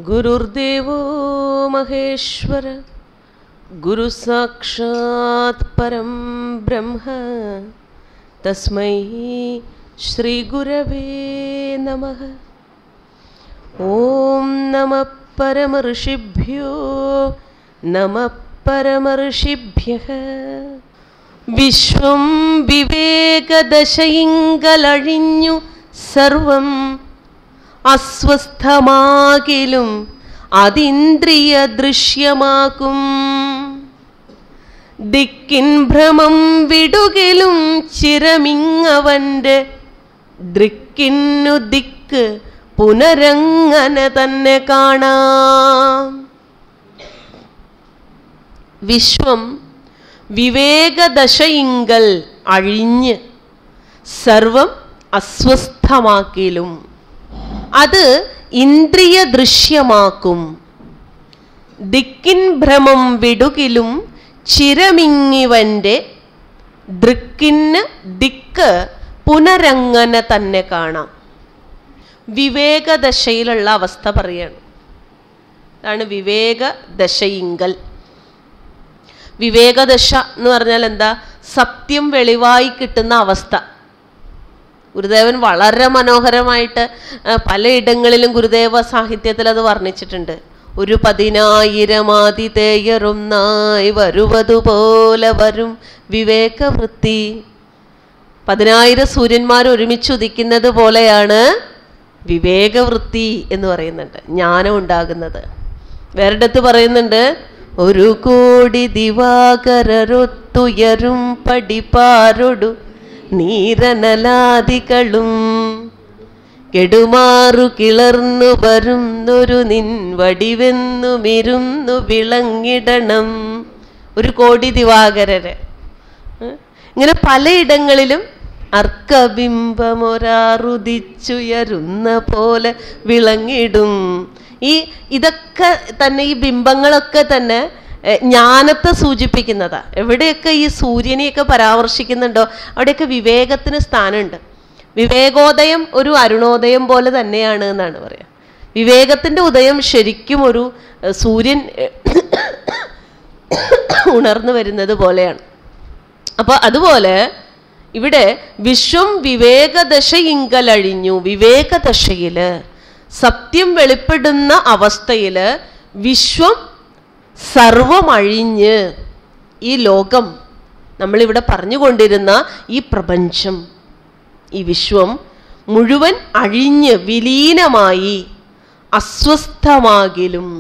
गुरुर्देवो महेश्वर गुरुसाक्षात् परं ब्रह्म तस्मै श्रीगुरवे नमः ॐ नमः परमऋषिभ्यो नमः परमऋषिभ्यः വിശ്വം വിവേകദശയിങ്കലഴിഞ്ഞു സർവം അസ്വസ്ഥമാകിലും അതിന്ദ്രിയ ദൃശ്യമാക്കും ദിക്കിൻ ഭ്രമം വിടുകിലും ചിരമിങ്ങവൻ്റെ ദൃക്കിന്നു ദിക്ക് പുനരങ്ങനെ തന്നെ കാണാം വിശ്വം വിവേകദശയിങ്കൽ അഴിഞ്ഞ് സർവം അസ്വസ്ഥമാക്കിലും അത് ഇന്ദ്രിയ ദൃശ്യമാക്കും ദിക്കിൻ ഭ്രമം വിടുകിലും ചിരമിങ്ങിവൻ്റെ ദൃക്കിന് ദിക്ക് പുനരങ്ങനെ തന്നെ കാണാം വിവേകദശയിലുള്ള അവസ്ഥ പറയാണ് അതാണ് വിവേകദശയിങ്കൽ വിവേകദശ എന്ന് പറഞ്ഞാൽ എന്താ സത്യം വെളിവായി കിട്ടുന്ന അവസ്ഥ ഗുരുദേവൻ വളരെ മനോഹരമായിട്ട് ആ, പലയിടങ്ങളിലും ഗുരുദേവ സാഹിത്യത്തിൽ അത് വർണ്ണിച്ചിട്ടുണ്ട് ഒരു പതിനായിരം ആതിഥേയറൊന്നായി വരുവതുപോലെ വരും വിവേകവൃത്തി പതിനായിരം സൂര്യന്മാർ ഒരുമിച്ച് ഉദിക്കുന്നത് പോലെയാണ് വിവേകവൃത്തി എന്ന് പറയുന്നുണ്ട് ജ്ഞാനം ഉണ്ടാകുന്നത് വേറിടത്ത് പറയുന്നുണ്ട് ഒരു കോടി ദിവാകരൊത്തുയരും പടിപ്പാരൊടു നീരനലാദികളും കെടുമാറു കിളർന്നു വരുന്നൊരു നിൻ വടിവെന്നുമിരുന്നു വിളങ്ങിടണം ഒരു കോടി ദിവാകരര് ഉം. ഇങ്ങനെ പലയിടങ്ങളിലും അർക്കബിംബമൊരാറുദിച്ചുയരുന്ന പോലെ വിളങ്ങിടും ഈ ഇതൊക്കെ തന്നെ ഈ ബിംബങ്ങളൊക്കെ തന്നെ എഹ്, ജ്ഞാനത്തെ സൂചിപ്പിക്കുന്നതാ എവിടെയൊക്കെ ഈ സൂര്യനെയൊക്കെ പരാമർശിക്കുന്നുണ്ടോ അവിടെയൊക്കെ വിവേകത്തിന് സ്ഥാനമുണ്ട് വിവേകോദയം ഒരു അരുണോദയം പോലെ തന്നെയാണ് എന്നാണ് പറയാ വിവേകത്തിന്റെ ഉദയം ശരിക്കും ഒരു എഹ്, സൂര്യൻ ഉണർന്നു വരുന്നത് പോലെയാണ് അപ്പൊ അതുപോലെ ഇവിടെ വിശ്വം വിവേകദശയിങ്കലഴിഞ്ഞു വിവേകദശയില് സത്യം വെളിപ്പെടുന്ന അവസ്ഥയില് വിശ്വം സർവമഴിഞ്ഞ് ഈ ലോകം നമ്മളിവിടെ പറഞ്ഞുകൊണ്ടിരുന്ന ഈ പ്രപഞ്ചം ഈ വിശ്വം മുഴുവൻ അഴിഞ്ഞ് വിലീനമായി അസ്വസ്ഥമാകിലും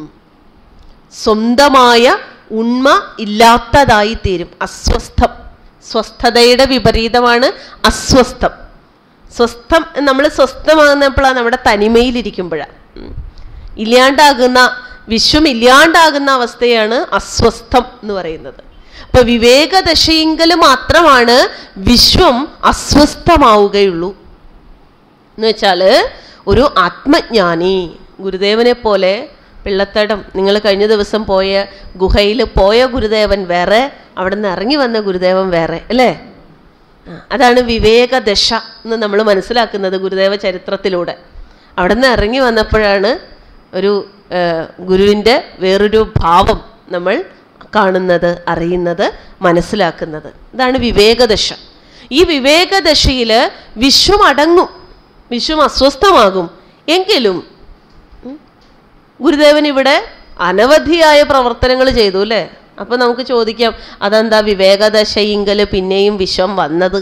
സ്വന്തമായ ഉണ്മ ഇല്ലാത്തതായി തീരും അസ്വസ്ഥം സ്വസ്ഥതയുടെ വിപരീതമാണ് അസ്വസ്ഥം സ്വസ്ഥം നമ്മൾ സ്വസ്ഥമാകുന്നപ്പോഴാണ് നമ്മുടെ തനിമയിലിരിക്കുമ്പോഴാണ് ഉം. ഇല്ലാണ്ടാകുന്ന വിശ്വം ഇല്ലാണ്ടാകുന്ന അവസ്ഥയാണ് അസ്വസ്ഥം എന്ന് പറയുന്നത് അപ്പൊ വിവേകദശയെങ്കിൽ മാത്രമാണ് വിശ്വം അസ്വസ്ഥമാവുകയുള്ളൂ എന്ന് വെച്ചാല് ഒരു ആത്മജ്ഞാനി ഗുരുദേവനെ പോലെ പിള്ളത്തടം നിങ്ങൾ കഴിഞ്ഞ ദിവസം പോയ ഗുഹയിൽ പോയ ഗുരുദേവൻ വേറെ അവിടെ നിന്ന് ഇറങ്ങി വന്ന ഗുരുദേവൻ വേറെ അല്ലേ ആ, അതാണ് വിവേകദശ എന്ന് നമ്മൾ മനസ്സിലാക്കുന്നത് ഗുരുദേവ ചരിത്രത്തിലൂടെ അവിടെ നിന്ന് ഇറങ്ങി വന്നപ്പോഴാണ് ഒരു ആ, ഗുരുവിൻ്റെ വേറൊരു ഭാവം നമ്മൾ കാണുന്നത് അറിയുന്നത് മനസ്സിലാക്കുന്നത് ഇതാണ് വിവേകദശ ഈ വിവേകദശയിൽ വിശ്വം അടങ്ങും വിശ്വം അസ്വസ്ഥമാകും എങ്കിലും ഉം, ഗുരുദേവൻ ഇവിടെ അനവധിയായ പ്രവർത്തനങ്ങൾ ചെയ്തു അല്ലേ അപ്പൊ നമുക്ക് ചോദിക്കാം അതെന്താ വിവേകദശയിങ്കല് പിന്നെയും വിശ്വം വന്നത്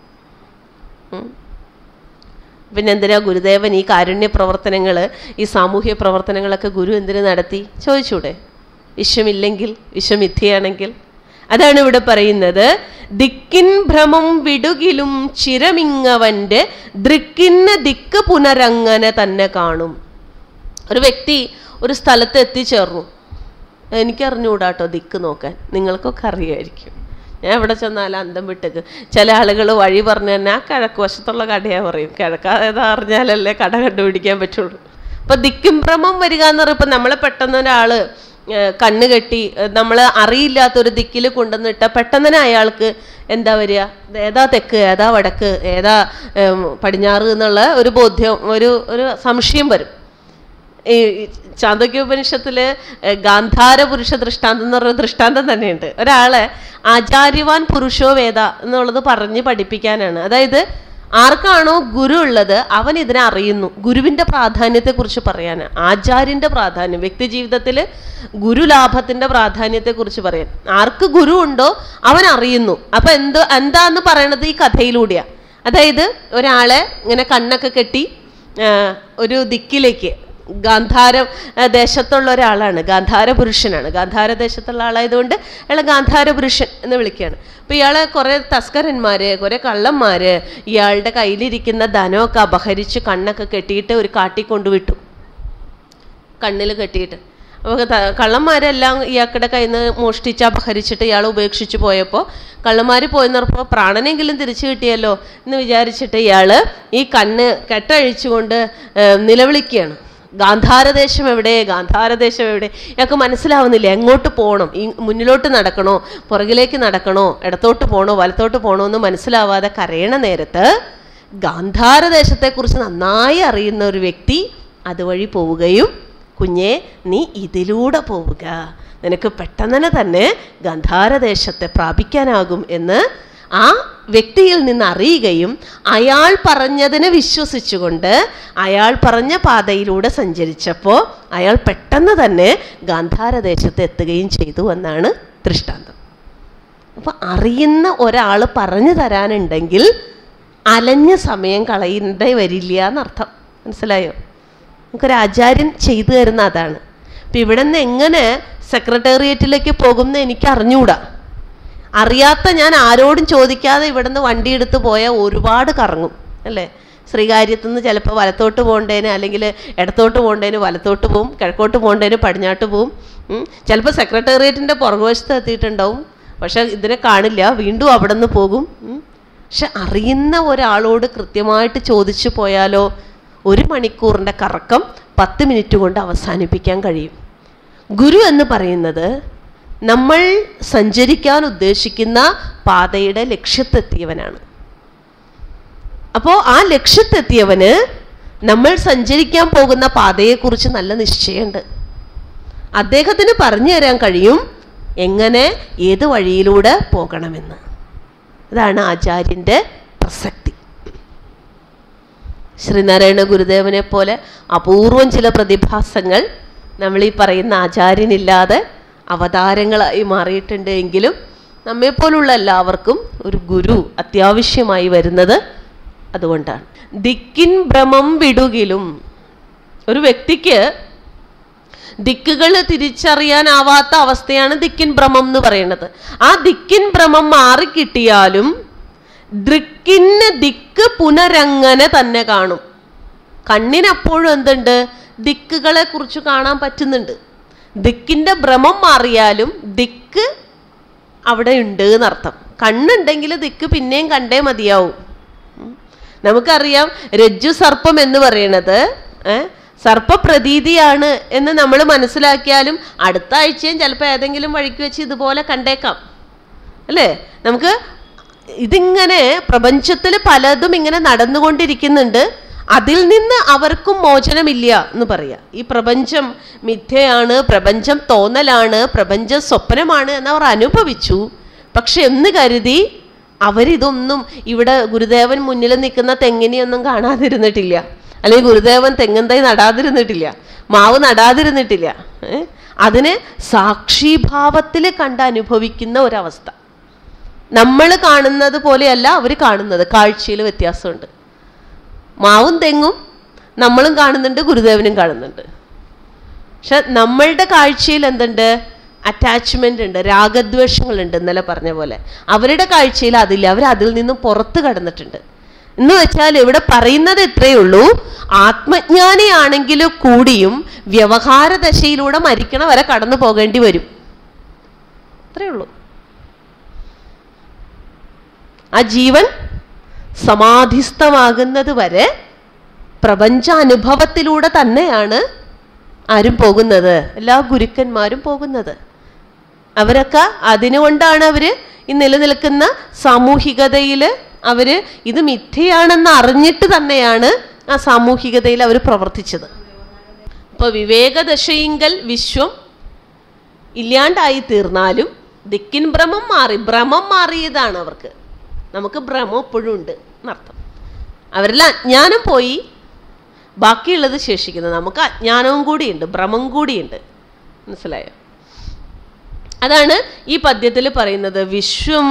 ഉം. പിന്നെ എന്തിനാ ഗുരുദേവൻ ഈ കാരുണ്യ പ്രവർത്തനങ്ങൾ ഈ സാമൂഹ്യ പ്രവർത്തനങ്ങളൊക്കെ ഗുരു എന്തിനു നടത്തി ചോദിച്ചൂടെ വിശ്വമില്ലെങ്കിൽ വിശ്വമിഥ്യയാണെങ്കിൽ അതാണ് ഇവിടെ പറയുന്നത് ദിക്കിൻ ഭ്രമം വിടുകിലും ചിരമിങ്ങവൻ്റെ ദൃക്കിന് ദിക്ക് പുനരങ്ങനെ തന്നെ കാണും ഒരു വ്യക്തി ഒരു സ്ഥലത്ത് എത്തിച്ചേർന്നു എനിക്കറിഞ്ഞുകൂടാട്ടോ ദിക്ക് നോക്കാൻ നിങ്ങൾക്കൊക്കെ അറിയായിരിക്കും ഞാൻ എവിടെ ചെന്നാലും അന്തം വിട്ടേക്ക് ചില ആളുകൾ വഴി പറഞ്ഞു തന്നെ ആ കിഴക്ക് വശത്തുള്ള കടയാ പറയും കിഴക്ക് ഏതാ അറിഞ്ഞാലല്ലേ കട കണ്ടുപിടിക്കാൻ പറ്റുള്ളൂ അപ്പൊ ദിക്കും ഭ്രമം വരിക എന്ന് പറയുമ്പോൾ നമ്മളെ പെട്ടെന്ന് ഒരാള് ഏഹ് കണ്ണ് കെട്ടി നമ്മൾ അറിയില്ലാത്തൊരു ദിക്കിൽ കൊണ്ടുവന്നിട്ട പെട്ടെന്ന് തന്നെ അയാൾക്ക് എന്താ വരിക ഇത് ഏതാ തെക്ക് ഏതാ വടക്ക് ഏതാ ഏം, പടിഞ്ഞാറ് എന്നുള്ള ഒരു ബോധ്യം ഒരു ഒരു സംശയം വരും ഈ ചാന്തോക്യോപനിഷത്തില് ഏഹ്, ഗാന്ധാര പുരുഷ ദൃഷ്ടാന്തം എന്ന് പറയുന്ന ദൃഷ്ടാന്തം തന്നെയുണ്ട് ഒരാളെ ആചാര്യവാൻ പുരുഷോ വേദ എന്നുള്ളത് പറഞ്ഞ് പഠിപ്പിക്കാനാണ് അതായത് ആർക്കാണോ ഗുരു ഉള്ളത് അവൻ ഇതിനെ അറിയുന്നു ഗുരുവിന്റെ പ്രാധാന്യത്തെക്കുറിച്ച് പറയാനാണ് ആചാര്യന്റെ പ്രാധാന്യം വ്യക്തി ജീവിതത്തിൽ ഗുരുലാഭത്തിന്റെ പ്രാധാന്യത്തെക്കുറിച്ച് പറയാൻ ആർക്ക് ഗുരു ഉണ്ടോ അവൻ അറിയുന്നു അപ്പൊ എന്ത് എന്താന്ന് പറയണത് ഈ കഥയിലൂടെയാ അതായത് ഒരാളെ ഇങ്ങനെ കണ്ണൊക്കെ കെട്ടി ആ, ഒരു ദിക്കിലേക്ക് ഗാന്ധാര ആ, ദേശത്തുള്ള ഒരാളാണ് ഗാന്ധാര പുരുഷനാണ് ഗാന്ധാര ദേശത്തുള്ള ആളായതുകൊണ്ട് അയാളെ ഗാന്ധാര പുരുഷൻ എന്ന് വിളിക്കുകയാണ് അപ്പോൾ ഇയാളെ കുറേ തസ്കരന്മാര് കുറേ കള്ളന്മാര് ഇയാളുടെ കയ്യിലിരിക്കുന്ന ധനമൊക്കെ അപഹരിച്ച് കണ്ണൊക്കെ കെട്ടിയിട്ട് ഒരു കാട്ടിൽ കൊണ്ടുവിട്ടു കണ്ണിൽ കെട്ടിയിട്ട് അപ്പോൾ കള്ളന്മാരെല്ലാം ഇയാളുടെ കയ്യിൽ നിന്ന് മോഷ്ടിച്ച് അപഹരിച്ചിട്ട് ഇയാൾ ഉപേക്ഷിച്ച് പോയപ്പോൾ കള്ളന്മാർ പോയി നിർപ്പോൾ പ്രാണനെങ്കിലും തിരിച്ചു കിട്ടിയല്ലോ എന്ന് വിചാരിച്ചിട്ട് ഇയാൾ ഈ കണ്ണ് കെട്ടഴിച്ചുകൊണ്ട് ഏഹ്, നിലവിളിക്കുകയാണ് ഗാന്ധാരദേശം എവിടെ ഗാന്ധാരദേശം എവിടെ ഇയാൾക്ക് മനസ്സിലാവുന്നില്ല എങ്ങോട്ട് പോകണം ഈ മുന്നിലോട്ട് നടക്കണോ പുറകിലേക്ക് നടക്കണോ ഇടത്തോട്ട് പോകണോ വലത്തോട്ട് പോകണോ എന്ന് മനസ്സിലാവാതെ കരയണ നേരത്ത് ഗാന്ധാരദേശത്തെക്കുറിച്ച് നന്നായി അറിയുന്ന ഒരു വ്യക്തി അതുവഴി പോവുകയും കുഞ്ഞെ നീ ഇതിലൂടെ പോവുക നിനക്ക് പെട്ടെന്ന് തന്നെ ഗന്ധാരദേശത്തെ പ്രാപിക്കാനാകും എന്ന് ആ വ്യക്തിയിൽ നിന്ന് അറിയുകയും അയാൾ പറഞ്ഞതിനെ വിശ്വസിച്ചുകൊണ്ട് അയാൾ പറഞ്ഞ പാതയിലൂടെ സഞ്ചരിച്ചപ്പോൾ അയാൾ പെട്ടെന്ന് തന്നെ ഗാന്ധാരദേശത്ത് എത്തുകയും ചെയ്തു എന്നാണ് ദൃഷ്ടാന്തം അപ്പൊ അറിയുന്ന ഒരാൾ പറഞ്ഞു തരാനുണ്ടെങ്കിൽ അലഞ്ഞ സമയം കളയേണ്ടി വരില്ല എന്നർത്ഥം മനസ്സിലായോ നമുക്കൊരു ആചാര്യൻ ചെയ്തു തരുന്ന അതാണ് അപ്പം ഇവിടെ നിന്ന് എങ്ങനെ സെക്രട്ടേറിയറ്റിലേക്ക് പോകുമെന്ന് എനിക്ക് അറിഞ്ഞുകൂടാ അറിയാത്ത ഞാൻ ആരോടും ചോദിക്കാതെ ഇവിടെ നിന്ന് വണ്ടി എടുത്ത് പോയാൽ ഒരുപാട് കറങ്ങും അല്ലേ ശ്രീകാര്യത്തു നിന്ന് ചിലപ്പോൾ വലത്തോട്ട് പോകേണ്ടതിന് അല്ലെങ്കിൽ ഇടത്തോട്ട് പോകേണ്ടതിന് വലത്തോട്ട് പോവും കിഴക്കോട്ട് പോകേണ്ടതിന് പടിഞ്ഞാട്ട് പോവും ചിലപ്പോൾ സെക്രട്ടേറിയറ്റിൻ്റെ പുറകുവശത്ത് എത്തിയിട്ടുണ്ടാവും പക്ഷെ ഇതിനെ കാണില്ല വീണ്ടും അവിടെ നിന്ന് പോകും ഉം. പക്ഷെ അറിയുന്ന ഒരാളോട് കൃത്യമായിട്ട് ചോദിച്ചു പോയാലോ ഒരു മണിക്കൂറിൻ്റെ കറക്കം പത്ത് മിനിറ്റ് കൊണ്ട് അവസാനിപ്പിക്കാൻ കഴിയും ഗുരു എന്ന് പറയുന്നത് നമ്മൾ സഞ്ചരിക്കാൻ ഉദ്ദേശിക്കുന്ന പാതയുടെ ലക്ഷ്യത്തെത്തിയവനാണ് അപ്പോൾ ആ ലക്ഷ്യത്തെത്തിയവന് നമ്മൾ സഞ്ചരിക്കാൻ പോകുന്ന പാതയെക്കുറിച്ച് നല്ല നിശ്ചയമുണ്ട് അദ്ദേഹത്തിന് പറഞ്ഞു തരാൻ കഴിയും എങ്ങനെ ഏത് വഴിയിലൂടെ പോകണമെന്ന് ഇതാണ് ആചാര്യൻ്റെ പ്രസക്തി ശ്രീനാരായണ ഗുരുദേവനെ പോലെ അപൂർവം ചില പ്രതിഭാസങ്ങൾ നമ്മൾ ഈ പറയുന്ന ആചാര്യനില്ലാതെ അവതാരങ്ങളായി മാറിയിട്ടുണ്ട് എങ്കിലും നമ്മെപ്പോലുള്ള എല്ലാവർക്കും ഒരു ഗുരു അത്യാവശ്യമായി വരുന്നത് അതുകൊണ്ടാണ് ദിക്കിൻ ഭ്രമം വിടുകിലും ഒരു വ്യക്തിക്ക് ദിക്കുകൾ തിരിച്ചറിയാനാവാത്ത അവസ്ഥയാണ് ദിക്കിൻ ഭ്രമം എന്ന് പറയുന്നത് ആ ദിക്കിൻ ഭ്രമം മാറിക്കിട്ടിയാലും ദൃക്കിന് ദിക്ക് പുനരങ്ങനെ തന്നെ കാണും കണ്ണിനപ്പോഴും എന്തുണ്ട് ദിക്കുകളെ കുറിച്ച് കാണാൻ പറ്റുന്നുണ്ട് ദിക്കിന്റെ ഭ്രമം മാറിയാലും ദിക്ക് അവിടെ ഉണ്ട് എന്നർത്ഥം കണ്ണുണ്ടെങ്കിൽ ദിക്ക് പിന്നെയും കണ്ടേ മതിയാവും ഉം. നമുക്കറിയാം രജ്ജു സർപ്പം എന്ന് പറയുന്നത് ഏ, സർപ്പപ്രതീതിയാണ് എന്ന് നമ്മൾ മനസ്സിലാക്കിയാലും അടുത്ത ആഴ്ചയും ചിലപ്പോൾ ഏതെങ്കിലും വഴിക്ക് വെച്ച് ഇതുപോലെ കണ്ടേക്കാം അല്ലേ നമുക്ക് ഇതിങ്ങനെ പ്രപഞ്ചത്തിൽ പലതും ഇങ്ങനെ നടന്നുകൊണ്ടിരിക്കുന്നുണ്ട് അതിൽ നിന്ന് അവർക്കും മോചനമില്ല എന്ന് പറയാം ഈ പ്രപഞ്ചം മിഥ്യയാണ് പ്രപഞ്ചം തോന്നലാണ് പ്രപഞ്ചം സ്വപ്നമാണ് എന്ന് അവർ അനുഭവിച്ചു പക്ഷെ എന്ന് കരുതി അവരിതൊന്നും ഇവിടെ ഗുരുദേവൻ മുന്നിൽ നിൽക്കുന്ന തെങ്ങിനെയൊന്നും കാണാതിരുന്നിട്ടില്ല അല്ലെങ്കിൽ ഗുരുദേവൻ തെങ്ങും തൈ നടാതിരുന്നിട്ടില്ല മാവ് നടാതിരുന്നിട്ടില്ല ഏ? അതിനെ സാക്ഷീഭാവത്തിൽ കണ്ട് അനുഭവിക്കുന്ന ഒരവസ്ഥ നമ്മൾ കാണുന്നത് പോലെയല്ല അവർ കാണുന്നത് കാഴ്ചയിൽ വ്യത്യാസമുണ്ട് മാവും തെങ്ങും നമ്മളും കാണുന്നുണ്ട് ഗുരുദേവനും കാണുന്നുണ്ട് പക്ഷെ നമ്മളുടെ കാഴ്ചയിൽ എന്തുണ്ട് അറ്റാച്ച്മെന്റ് ഉണ്ട് രാഗദ്വേഷങ്ങളുണ്ട് ഇന്നലെ പറഞ്ഞ പോലെ അവരുടെ കാഴ്ചയിൽ അതില്ല അവർ അതിൽ നിന്നും പുറത്ത് കടന്നിട്ടുണ്ട് എന്ന് വെച്ചാൽ ഇവിടെ പറയുന്നത് ഇത്രയേ ഉള്ളൂ ആത്മജ്ഞാനിയാണെങ്കിൽ കൂടിയും വ്യവഹാര ദശയിലൂടെ മരിക്കണ വരെ കടന്നു പോകേണ്ടി വരും അത്രയേ ഉള്ളൂ ആ ജീവൻ സമാധിസ്ഥമാകുന്നത് വരെ പ്രപഞ്ചാനുഭവത്തിലൂടെ തന്നെയാണ് ആരും പോകുന്നത് എല്ലാ ഗുരുക്കന്മാരും പോകുന്നത് അവരൊക്കെ അതിനുകൊണ്ടാണ് അവര് ഈ നിലനിൽക്കുന്ന സാമൂഹികതയിൽ അവര് ഇത് മിഥ്യയാണെന്ന് അറിഞ്ഞിട്ട് തന്നെയാണ് ആ സാമൂഹികതയിൽ അവർ പ്രവർത്തിച്ചത് അപ്പോൾ വിവേകദശയിങ്കൽ വിശ്വം ഇല്ലാണ്ടായി തീർന്നാലും ദിക്കിൻ ഭ്രമം മാറി ഭ്രമം മാറിയതാണ് അവർക്ക് നമുക്ക് ഭ്രമം എപ്പോഴും ഉണ്ട് എന്നർത്ഥം അവരെല്ലാം അജ്ഞാനം പോയി ബാക്കിയുള്ളത് ശേഷിക്കുന്നത് നമുക്ക് അജ്ഞാനവും കൂടിയുണ്ട് ഭ്രമം കൂടിയുണ്ട് മനസ്സിലായോ അതാണ് ഈ പദ്യത്തിൽ പറയുന്നത് വിശ്വം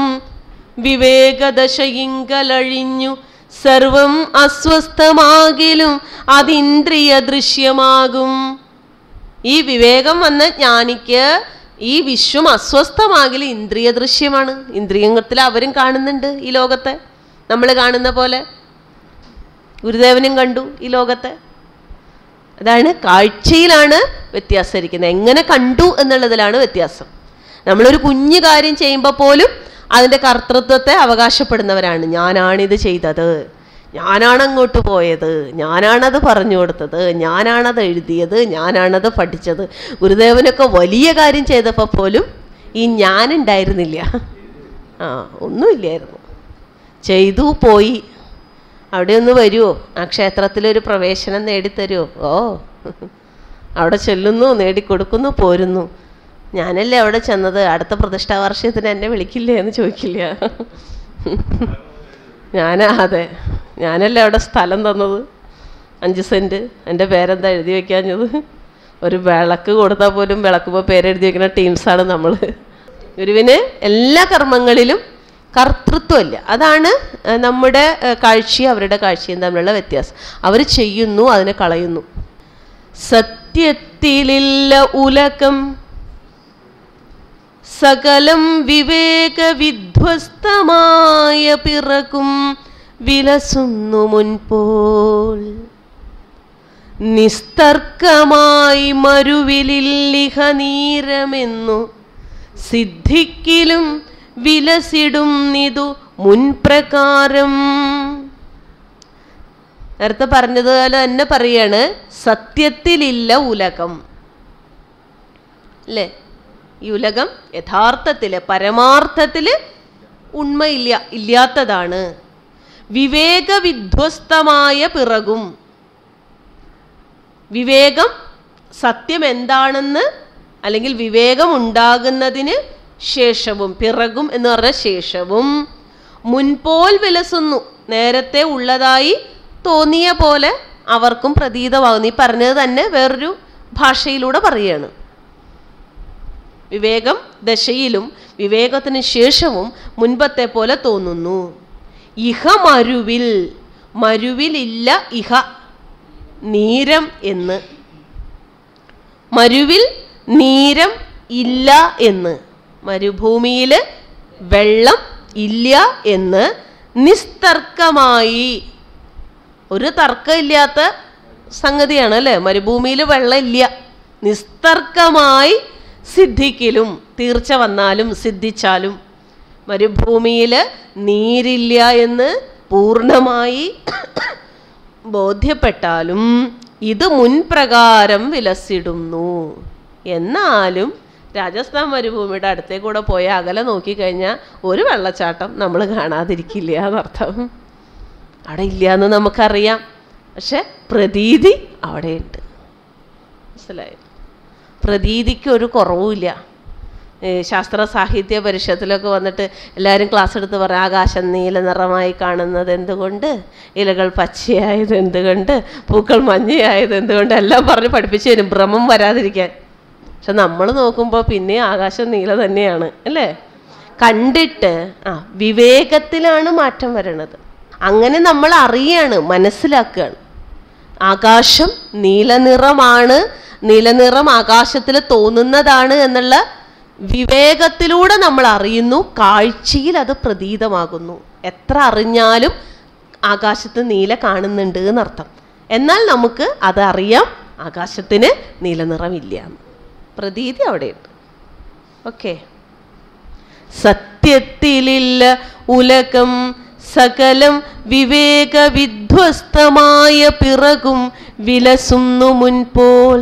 വിവേകദശയിങ്കലഴിഞ്ഞു സർവം അസ്വസ്ഥമാകിലും അതിന്ദ്രിയ ദൃശ്യമാകും ഈ വിവേകം വന്ന ജ്ഞാനിക്ക് ഈ വിശ്വം അസ്വസ്ഥമാകിൽ ഇന്ദ്രിയ ദൃശ്യമാണ് ഇന്ദ്രിയത്തിൽ അവരും കാണുന്നുണ്ട് ഈ ലോകത്തെ നമ്മൾ കാണുന്ന പോലെ ഗുരുദേവനും കണ്ടു ഈ ലോകത്തെ അതാണ് കാഴ്ചയിലാണ് വ്യത്യാസം ഇരിക്കുന്നത് എങ്ങനെ കണ്ടു എന്നുള്ളതിലാണ് വ്യത്യാസം നമ്മളൊരു കുഞ്ഞു കാര്യം ചെയ്യുമ്പോൾ പോലും അതിൻ്റെ കർത്തൃത്വത്തെ അവകാശപ്പെടുന്നവരാണ് ഞാനാണിത് ചെയ്തത് ഞാനാണ് അങ്ങോട്ട് പോയത് ഞാനാണത് പറഞ്ഞു കൊടുത്തത് ഞാനാണത് എഴുതിയത് ഞാനാണത് പഠിച്ചത് ഗുരുദേവനൊക്കെ വലിയ കാര്യം ചെയ്തപ്പോൾ പോലും ഈ ഞാനുണ്ടായിരുന്നില്ല ആ ഒന്നുമില്ലായിരുന്നു ചെയ്തു പോയി അവിടെ ഒന്ന് വരുമോ ആ ക്ഷേത്രത്തിലൊരു പ്രവേശനം നേടിത്തരുമോ ഓ അവിടെ ചെല്ലുന്നു നേടിക്കൊടുക്കുന്നു പോരുന്നു ഞാനല്ലേ അവിടെ ചെന്നത് അടുത്ത പ്രതിഷ്ഠാ വാർഷികത്തിന് എന്നെ വിളിക്കില്ലേ എന്ന് ചോദിക്കില്ല ഞാനാ അതെ ഞാനല്ലേ അവിടെ സ്ഥലം തന്നത് അഞ്ച് സെൻറ്റ് എൻ്റെ പേരെന്താ എഴുതി വെക്കാഞ്ഞത് ഒരു വിളക്ക് കൊടുത്താൽ പോലും വിളക്കുമ്പോൾ പേരെഴുതി വെക്കുന്ന ടീംസാണ് നമ്മൾ ഗുരുവിന് എല്ലാ കർമ്മങ്ങളിലും കർത്തൃത്വമില്ല അതാണ് ഏഹ്, നമ്മുടെ ഏഹ്, കാഴ്ചയും അവരുടെ കാഴ്ചയും തമ്മിലുള്ള വ്യത്യാസം അവർ ചെയ്യുന്നു അതിനെ കളയുന്നു സത്യത്തിലില്ല ഉലകം സകലം വിവേകവിധ്വസ്തമായ പിറകും വിലസുന്നു മുൻപോൽ നിസ്തർക്കമായി മരുവിലില്ലിഹ നീരമെന്നു സിദ്ധിക്കിലും വിലസിടും നിതു മുൻപ്രകാരം നേരത്തെ പറഞ്ഞതുപോലെ തന്നെ പറയാണ് സത്യത്തിലില്ല ഉലകം അല്ലേ ഈ ഉലകം യഥാർത്ഥത്തില് പരമാർത്ഥത്തില് ഉണ്മയില്ല ഇല്ലാത്തതാണ് വിവേകവിധ്വസ്തമായ പിറകും വിവേകം സത്യം എന്താണെന്ന് അല്ലെങ്കിൽ വിവേകം ഉണ്ടാകുന്നതിന് ശേഷവും പിറകും എന്ന് പറഞ്ഞ ശേഷവും മുൻപോൽ വിലസുന്നു നേരത്തെ ഉള്ളതായി തോന്നിയ പോലെ അവർക്കും പ്രതീതമാകുന്നു ഈ പറഞ്ഞത് തന്നെ വേറൊരു ഭാഷയിലൂടെ പറയുകയാണ് വിവേകം ദശയിലും വിവേകത്തിന് ശേഷവും മുൻപത്തെ പോലെ തോന്നുന്നു ഇഹ മരുവിൽ മരുവിലില്ല ഇഹ നീരം എന്ന് മരുവിൽ നീരം ഇല്ല എന്ന് മരുഭൂമിയിൽ വെള്ളം ഇല്ല എന്ന് നിസ്തർക്കമായി ഒരു തർക്കമില്ലാത്ത സംഗതിയാണ് അല്ലേ മരുഭൂമിയിൽ വെള്ളം ഇല്ല നിസ്തർക്കമായി സിദ്ധിക്കലും തീർച്ച വന്നാലും സിദ്ധിച്ചാലും മരുഭൂമിയിൽ നീരില്ല എന്ന് പൂർണ്ണമായി ബോധ്യപ്പെട്ടാലും ഇത് മുൻപ്രകാരം വിലസിടുന്നു എന്നാലും രാജസ്ഥാൻ മരുഭൂമിയുടെ അടുത്തേ കൂടെ പോയ അകലെ നോക്കിക്കഴിഞ്ഞാൽ ഒരു വെള്ളച്ചാട്ടം നമ്മൾ കാണാതിരിക്കില്ല എന്നർത്ഥം അവിടെ ഇല്ല എന്ന് നമുക്കറിയാം പക്ഷെ പ്രതീതി അവിടെയുണ്ട് മനസ്സിലായോ പ്രതീതിക്ക് ഒരു കുറവുമില്ല ഏ, ശാസ്ത്ര സാഹിത്യ പരിഷത്തിലൊക്കെ വന്നിട്ട് എല്ലാവരും ക്ലാസ് എടുത്ത് പറയും ആകാശം നീല നിറമായി കാണുന്നത് എന്തുകൊണ്ട് ഇലകൾ പച്ചയായത് എന്തുകൊണ്ട് പൂക്കൾ മഞ്ഞയായത് എന്തുകൊണ്ട് എല്ലാം പറഞ്ഞ് പഠിപ്പിച്ചു തരും ഭ്രമം വരാതിരിക്കാൻ പക്ഷെ നമ്മൾ നോക്കുമ്പോൾ പിന്നെ ആകാശം നീല തന്നെയാണ് അല്ലേ കണ്ടിട്ട് ആ വിവേകത്തിലാണ് മാറ്റം വരണത് അങ്ങനെ നമ്മൾ അറിയാണ് മനസ്സിലാക്കുകയാണ് ആകാശം നീലനിറമാണ് നീലനിറം ആകാശത്തിൽ തോന്നുന്നതാണ് എന്നുള്ള വിവേകത്തിലൂടെ നമ്മൾ അറിയുന്നു കാഴ്ചയിൽ അത് പ്രതീതമാകുന്നു എത്ര അറിഞ്ഞാലും ആകാശത്ത് നീല കാണുന്നുണ്ട് എന്നർത്ഥം എന്നാൽ നമുക്ക് അത് അറിയാം ആകാശത്തിന് നീലനിറമില്ല എന്ന് പ്രതീതി അവിടെയുണ്ട് ഓക്കെ സത്യത്തിലില്ല ഉലകം സകലം വിവേകവിധ്വസ്തമായ പിറകും വിലസുന്നു മുൻപോൽ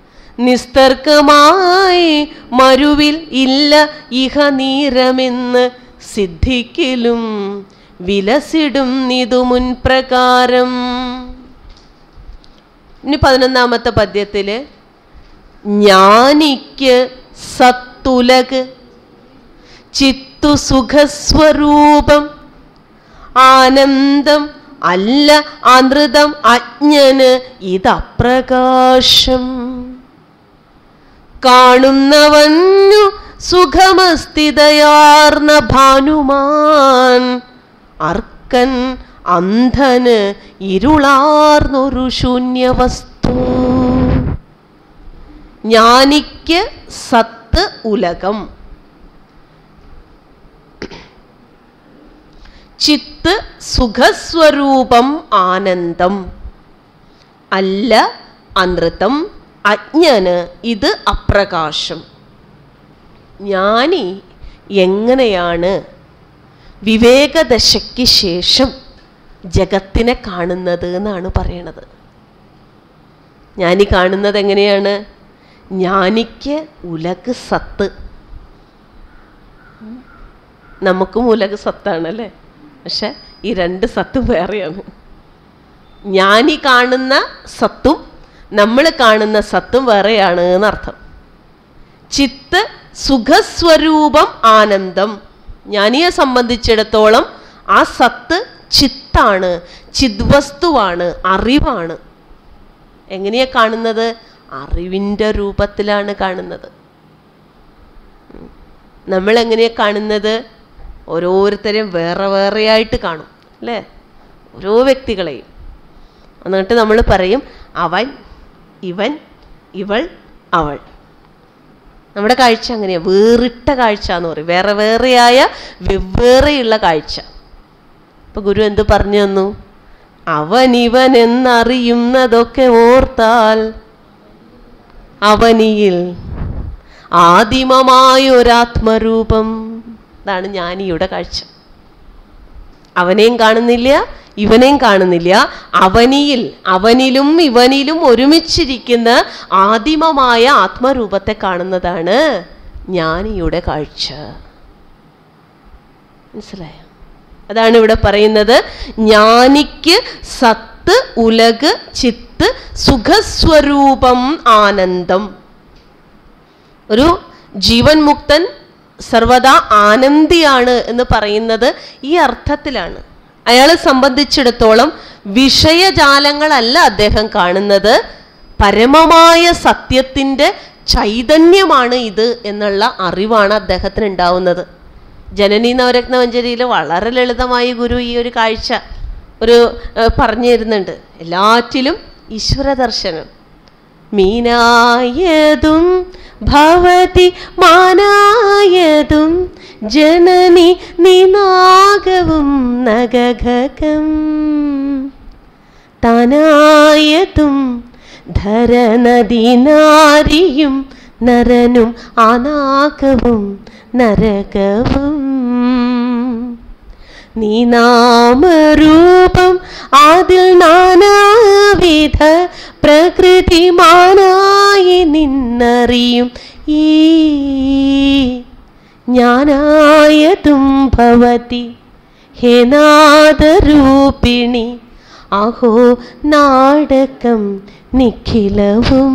നിസ്തർക്കമായി മരുവിൽ ഇല്ല ഇഹ നീരമെന്ന് സിദ്ധിക്കലും വിലസിടും നിതു മുൻപ്രകാരം ഇനി പതിനൊന്നാമത്തെ പദ്യത്തില് ജ്ഞാനിക്ക് സത്തുലക് ചിത്തു സുഖസ്വരൂപം ആനന്ദം അല്ല അനൃതം അജ്ഞന് ഇതപ്രകാശം കാണുന്നവന്നു സുഖമസ്ഥിതയാർന്ന ഭാനുമാൻ അർക്കൻ അന്ധന് ഇരുളാർന്നൊരു ശൂന്യവസ്തു ജ്ഞാനിക്ക് സത്ത് ഉലകം ചിത്ത് സുഖസ്വരൂപം ആനന്ദം അല്ല അനൃതം അജ്ഞന് ഇത് അപ്രകാശം ജ്ഞാനി എങ്ങനെയാണ് വിവേകദശയ്ക്ക് ശേഷം ജഗത്തിനെ കാണുന്നത് എന്നാണ് പറയണത് ജ്ഞാനി കാണുന്നത് എങ്ങനെയാണ് ജ്ഞാനിക്ക് ഉലക് സത്ത് നമുക്കും ഉലക് സത്താണല്ലേ പക്ഷെ ഈ രണ്ട് സത്തും വേറെയാണ് ജ്ഞാനി കാണുന്ന സത്തും നമ്മൾ കാണുന്ന സത്തും വേറെയാണ് എന്നർത്ഥം ചിത്ത് സുഖസ്വരൂപം ആനന്ദം ജ്ഞാനിയെ സംബന്ധിച്ചിടത്തോളം ആ സത്ത് ചിത്താണ് ചിദ്വസ്തുവാണ് അറിവാണ് എങ്ങനെയാ കാണുന്നത് അറിവിൻ്റെ രൂപത്തിലാണ് കാണുന്നത് ഉം. നമ്മൾ എങ്ങനെയാ കാണുന്നത് ഓരോരുത്തരെയും വേറെ വേറെയായിട്ട് കാണും അല്ലേ ഓരോ വ്യക്തികളെയും എന്നിട്ട് നമ്മൾ പറയും അവൻ ഇവൻ ഇവൾ അവൾ നമ്മുടെ കാഴ്ച അങ്ങനെയാ വേറിട്ട കാഴ്ച എന്ന് പറയും വേറെ വേറെയായ വെവ്വേറെയുള്ള കാഴ്ച ഇപ്പൊ ഗുരു എന്ത് പറഞ്ഞു തന്നു അവൻ ഇവൻ എന്നറിയുന്നതൊക്കെ ഓർത്താൽ അവനിയിൽ ആദിമമായൊരാത്മരൂപം ഇതാണ് ജ്ഞാനിയുടെ കാഴ്ച അവനെയും കാണുന്നില്ല ഇവനെയും കാണുന്നില്ല അവനിയിൽ അവനിലും ഇവനിലും ഒരുമിച്ചിരിക്കുന്ന ആദിമമായ ആത്മരൂപത്തെ കാണുന്നതാണ് ജ്ഞാനിയുടെ കാഴ്ച മനസ്സിലായോ അതാണ് ഇവിടെ പറയുന്നത് ജ്ഞാനിക്ക് സത്ത് ഉലക് ചിത്ത് സുഖസ്വരൂപം ആനന്ദം ഒരു ജീവൻ മുക്തൻ സർവദാ ആനന്ദിയാണ് എന്ന് പറയുന്നത് ഈ അർത്ഥത്തിലാണ് അയാളെ സംബന്ധിച്ചിടത്തോളം വിഷയജാലങ്ങളല്ല അദ്ദേഹം കാണുന്നത് പരമമായ സത്യത്തിൻ്റെ ചൈതന്യമാണ് ഇത് എന്നുള്ള അറിവാണ് അദ്ദേഹത്തിന് ഉണ്ടാവുന്നത് ജനനി നവരത്നമഞ്ജരിയിൽ വളരെ ലളിതമായി ഗുരു ഈ ഒരു കാഴ്ച ഒരു ഏഹ്, പറഞ്ഞു തരുന്നുണ്ട് എല്ലാറ്റിലും ഈശ്വര ദർശനം മീനായതും ഭവതി മാനായതും ജനനി നിനാഗവും നഗഘകം താനായതും ധരനദിനാരിയും നരനും അനാഗവും നരകവും നീ നാമരൂപം അതിൽ നാനാവിധ പ്രകൃതിമാനായി നിന്നറിയും ഈ ജ്ഞാനായതും ഭവതി ഹേ നാദരൂപിണി അഹോ നാടകം നിഖിലവും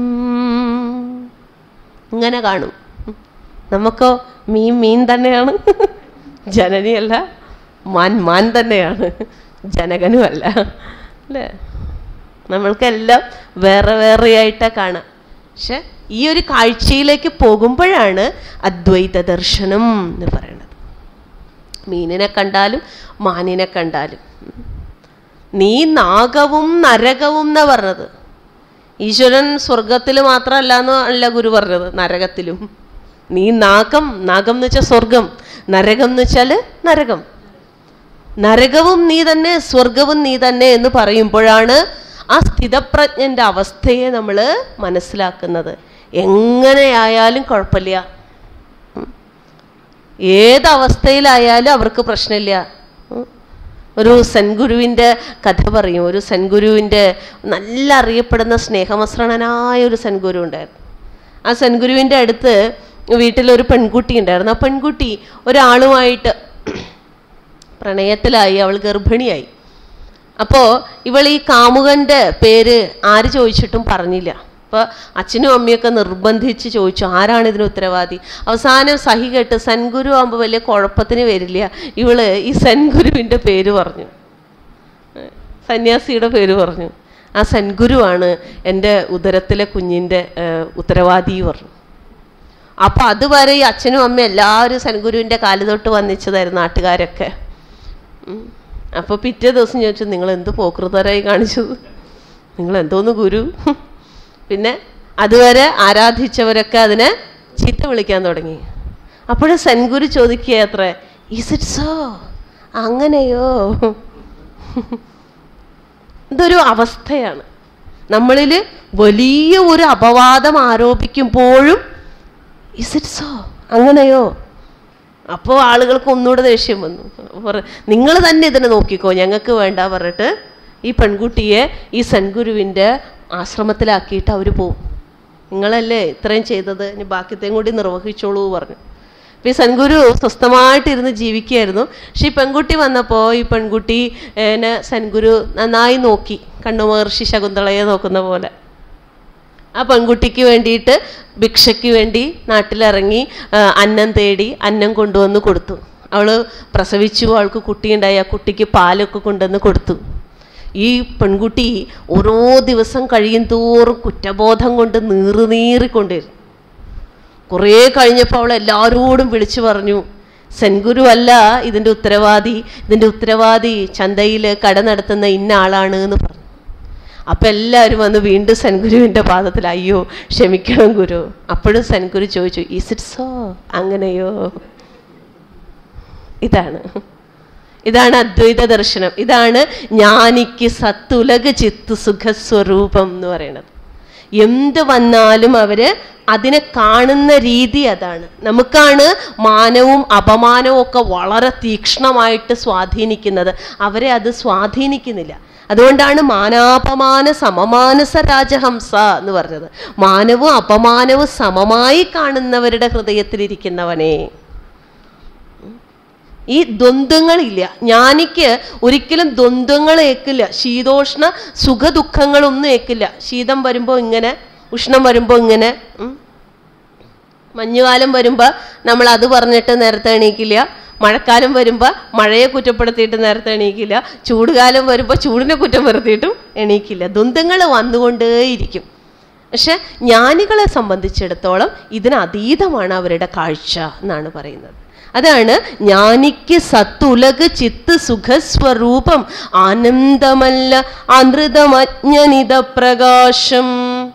ഇങ്ങനെ കാണും നമുക്കോ മീൻ മീൻ തന്നെയാണ് ജനനിയല്ല മാൻ മാൻ തന്നെയാണ് ജനകനുമല്ല അല്ലേ നമ്മൾക്കെല്ലാം വേറെ വേറെയായിട്ടാണ് കാണാം പക്ഷെ ഈ ഒരു കാഴ്ചയിലേക്ക് പോകുമ്പോഴാണ് അദ്വൈത ദർശനം എന്ന് പറയുന്നത് മീനിനെ കണ്ടാലും മാനിനെ കണ്ടാലും നീ നാഗവും നരകവും എന്നാ പറഞ്ഞത് ഈശ്വരൻ സ്വർഗത്തിൽ മാത്രമല്ല എന്ന് അല്ല ഗുരു പറഞ്ഞത് നരകത്തിലും നീ നാഗം നാഗം എന്ന് വെച്ചാൽ സ്വർഗം നരകം എന്ന് വെച്ചാൽ നരകം നരകവും നീ തന്നെ സ്വർഗവും നീ തന്നെ എന്ന് പറയുമ്പോഴാണ് ആ സ്ഥിതപ്രജ്ഞന്റെ അവസ്ഥയെ നമ്മൾ മനസ്സിലാക്കുന്നത് എങ്ങനെയായാലും കുഴപ്പമില്ല ഉം. ഏതവസ്ഥയിലായാലും അവർക്ക് പ്രശ്നമില്ല ഉം. ഒരു സെൻഗുരുവിൻ്റെ കഥ പറയും ഒരു സെൻഗുരുവിൻ്റെ നല്ല അറിയപ്പെടുന്ന സ്നേഹമസ്രണനായ ഒരു സെൻഗുരു ഉണ്ടായിരുന്നു ആ സെൻഗുരുവിൻ്റെ അടുത്ത് വീട്ടിലൊരു പെൺകുട്ടി ഉണ്ടായിരുന്നു ആ പെൺകുട്ടി ഒരാളുമായിട്ട് പ്രണയത്തിലായി അവൾ ഗർഭിണിയായി അപ്പോ ഇവൾ ഈ കാമുകന്റെ പേര് ആര് ചോദിച്ചിട്ടും പറഞ്ഞില്ല അപ്പൊ അച്ഛനും അമ്മയൊക്കെ നിർബന്ധിച്ച് ചോദിച്ചു ആരാണ് ഇതിന് ഉത്തരവാദി അവസാനം സഹി കേട്ട് സൻഗുരു ആകുമ്പോൾ വലിയ കുഴപ്പത്തിന് വരില്ല ഇവള് ഈ സൻഗുരുവിന്റെ പേര് പറഞ്ഞു സന്യാസിയുടെ പേര് പറഞ്ഞു ആ സൻഗുരുവാണ് എൻ്റെ ഉദരത്തിലെ കുഞ്ഞിൻ്റെ ഏഹ്, ഉത്തരവാദി പറഞ്ഞു അപ്പൊ അതുവരെ ഈ അച്ഛനും അമ്മയും എല്ലാവരും സൻഗുരുവിൻ്റെ കാല് തൊട്ട് വന്നിച്ചതായിരുന്നു നാട്ടുകാരൊക്കെ ഉം. അപ്പൊ പിറ്റേ ദിവസം ചോദിച്ചു നിങ്ങൾ എന്ത് പോകൃതരായി കാണിച്ചത് നിങ്ങൾ എന്തോന്ന് ഗുരു പിന്നെ അതുവരെ ആരാധിച്ചവരൊക്കെ അതിനെ ചീത്ത വിളിക്കാൻ തുടങ്ങി അപ്പോഴും സൻഗുരു ചോദിക്കുക അത്ര ഈസ് ഇറ്റ് സോ അങ്ങനെയോ ഇതൊരു അവസ്ഥയാണ് നമ്മളിൽ വലിയ ഒരു അപവാദം ആരോപിക്കുമ്പോഴും ഇസ് ഇറ്റ് സോ അങ്ങനെയോ അപ്പോൾ ആളുകൾക്ക് ഒന്നുകൂടെ ദേഷ്യം വന്നു നിങ്ങൾ തന്നെ ഇതിനെ നോക്കിക്കോ ഞങ്ങൾക്ക് വേണ്ട പറഞ്ഞിട്ട് ഈ പെൺകുട്ടിയെ ഈ സൻഗുരുവിൻ്റെ ആശ്രമത്തിലാക്കിയിട്ട് അവർ പോവും നിങ്ങളല്ലേ ഇത്രയും ചെയ്തത് ഇനി ബാക്കിത്തെയും കൂടി നിർവഹിച്ചോളൂ പറഞ്ഞു അപ്പോൾ ഈ സൻഗുരു സ്വസ്ഥമായിട്ടിരുന്ന് ജീവിക്കുകയായിരുന്നു പക്ഷെ ഈ പെൺകുട്ടി വന്നപ്പോൾ ഈ പെൺകുട്ടി എന്നെ സൻഗുരു നന്നായി നോക്കി കണ്ണു മഹർഷി ശകുന്തളയെ നോക്കുന്ന പോലെ ആ പെൺകുട്ടിക്ക് വേണ്ടിയിട്ട് ഭിക്ഷയ്ക്ക് വേണ്ടി നാട്ടിലിറങ്ങി ആ, അന്നം തേടി അന്നം കൊണ്ടുവന്ന് കൊടുത്തു അവള് പ്രസവിച്ചു അവൾക്ക് കുട്ടിയുണ്ടായി ആ കുട്ടിക്ക് പാലൊക്കെ കൊണ്ടുവന്ന് കൊടുത്തു ഈ പെൺകുട്ടി ഓരോ ദിവസം കഴിയും തോറും കുറ്റബോധം കൊണ്ട് നീറി നീറിക്കൊണ്ടിരുന്നു കുറേ കഴിഞ്ഞപ്പോൾ അവൾ എല്ലാവരോടും വിളിച്ചു പറഞ്ഞു സെൻഗുരു അല്ല ഇതിൻ്റെ ഉത്തരവാദി ഇതിൻ്റെ ഉത്തരവാദി ചന്തയിൽ കട നടത്തുന്ന ഇന്ന ആളാണ് എന്ന് പറഞ്ഞു അപ്പം എല്ലാവരും വന്ന് വീണ്ടും സൻഗുരുവിൻ്റെ പാദത്തിൽ അയ്യോ ക്ഷമിക്കണം ഗുരു അപ്പോഴും സൻഗുരു ചോദിച്ചു ഈസ് ഇറ്റ് സോ അങ്ങനെയോ ഇതാണ് ഇതാണ് അദ്വൈത ദർശനം ഇതാണ് ജ്ഞാനിക്ക് സത്തുലക ചിത്ത് സുഖസ്വരൂപം എന്ന് പറയുന്നത് എന്ത് വന്നാലും അവര് അതിനെ കാണുന്ന രീതി അതാണ് നമുക്കാണ് മാനവും അപമാനവും ഒക്കെ വളരെ തീക്ഷ്ണമായിട്ട് സ്വാധീനിക്കുന്നത് അവരെ അത് സ്വാധീനിക്കുന്നില്ല അതുകൊണ്ടാണ് മാനാപമാന സമമാനസ രാജഹംസ എന്ന് പറഞ്ഞത് മാനവും അപമാനവും സമമായി കാണുന്നവരുടെ ഹൃദയത്തിലിരിക്കുന്നവനെ ഈ ദ്വന്ദ്ങ്ങളില്ല ജ്ഞാനിക്ക് ഒരിക്കലും ദ്വന്ദ്ങ്ങൾ ഏക്കില്ല ശീതോഷ്ണ സുഖദുഃഖങ്ങളൊന്നും ഏക്കില്ല ശീതം വരുമ്പോൾ ഇങ്ങനെ ഉഷ്ണം വരുമ്പോൾ ഇങ്ങനെ ഉം. മഞ്ഞുകാലം വരുമ്പോൾ നമ്മൾ അത് പറഞ്ഞിട്ട് നേരത്തെ എണീക്കില്ല മഴക്കാലം വരുമ്പോൾ മഴയെ കുറ്റപ്പെടുത്തിയിട്ട് നേരത്തെ എണീക്കില്ല ചൂടുകാലം വരുമ്പോൾ ചൂടിനെ കുറ്റം വരുത്തിയിട്ടും എണീക്കില്ല ദ്വന്ദ്ങ്ങൾ വന്നുകൊണ്ടേയിരിക്കും പക്ഷെ ജ്ഞാനികളെ സംബന്ധിച്ചിടത്തോളം ഇതിന് അതീതമാണ് അവരുടെ കാഴ്ച എന്നാണ് പറയുന്നത് അതാണ് ജ്ഞാനിക്ക് സത്തുലക് ചിത്ത് സുഖസ്വരൂപം ആനന്ദമല്ല അമൃതമജ്ഞനിത പ്രകാശം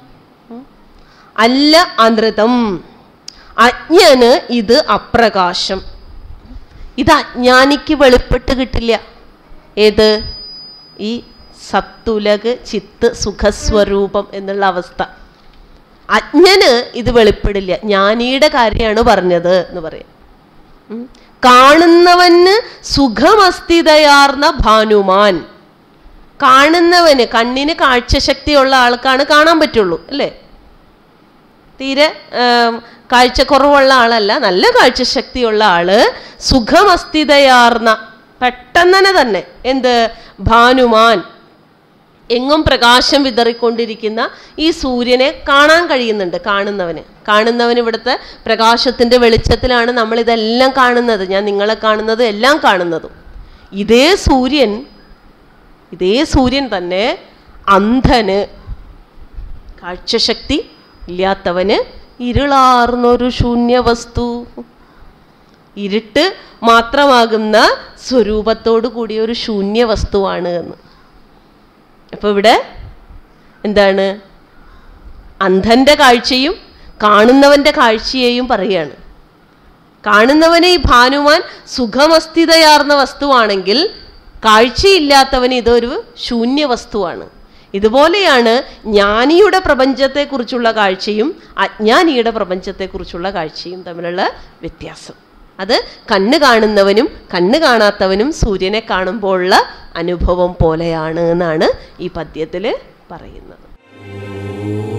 അല്ല അനൃതം അജ്ഞന് ഇത് അപ്രകാശം ഇത് അജ്ഞാനിക്ക് വെളിപ്പെട്ട് കിട്ടില്ല ഏത് ഈ സത്തുലക് ചിത്ത് സുഖസ്വരൂപം എന്നുള്ള അവസ്ഥ അജ്ഞന് ഇത് വെളിപ്പെടില്ല ജ്ഞാനിയുടെ കാര്യമാണ് പറഞ്ഞത് എന്ന് പറയും ഉം. കാണുന്നവന് സുഖമസ്ഥിതയാർന്ന ഭാനുമാൻ കാണുന്നവന് കണ്ണിന് കാഴ്ചശക്തിയുള്ള ആൾക്കാണ് കാണാൻ പറ്റുള്ളൂ അല്ലേ തീരെ ആം, കാഴ്ചക്കുറവുള്ള ആളല്ല നല്ല കാഴ്ചശക്തിയുള്ള ആള് സുഖമസ്ഥിതയാർന്ന പെട്ടെന്ന് തന്നെ എന്ത് ഭാനുമാൻ എങ്ങും പ്രകാശം വിതറിക്കൊണ്ടിരിക്കുന്ന ഈ സൂര്യനെ കാണാൻ കഴിയുന്നുണ്ട് കാണുന്നവന് കാണുന്നവന് ഇവിടുത്തെ പ്രകാശത്തിന്റെ വെളിച്ചത്തിലാണ് നമ്മൾ ഇതെല്ലാം കാണുന്നത് ഞാൻ നിങ്ങളെ കാണുന്നത് എല്ലാം കാണുന്നതും ഇതേ സൂര്യൻ ഇതേ സൂര്യൻ തന്നെ അന്ധന് കാഴ്ചശക്തി ഇല്ലാത്തവന് ഇരുളാർന്നൊരു ശൂന്യവസ്തു ഇരുട്ട് മാത്രമാകുന്ന സ്വരൂപത്തോടു കൂടിയ ഒരു ശൂന്യ വസ്തുവാണ് എന്ന് അപ്പൊ ഇവിടെ എന്താണ് അന്ധന്റെ കാഴ്ചയും കാണുന്നവന്റെ കാഴ്ചയെയും പറയാണ് കാണുന്നവനെ ഈ ഭാനുമാൻ സുഖമസ്ഥിതയാർന്ന വസ്തുവാണെങ്കിൽ കാഴ്ചയില്ലാത്തവന് ഇതൊരു ശൂന്യ വസ്തുവാണ് ഇതുപോലെയാണ് ജ്ഞാനിയുടെ പ്രപഞ്ചത്തെക്കുറിച്ചുള്ള കാഴ്ചയും അജ്ഞാനിയുടെ പ്രപഞ്ചത്തെക്കുറിച്ചുള്ള കാഴ്ചയും തമ്മിലുള്ള വ്യത്യാസം അത് കണ്ണ് കാണുന്നവനും കണ്ണ് കാണാത്തവനും സൂര്യനെ കാണുമ്പോഴുള്ള അനുഭവം പോലെയാണ് എന്നാണ് ഈ പദ്യത്തിൽ പറയുന്നത്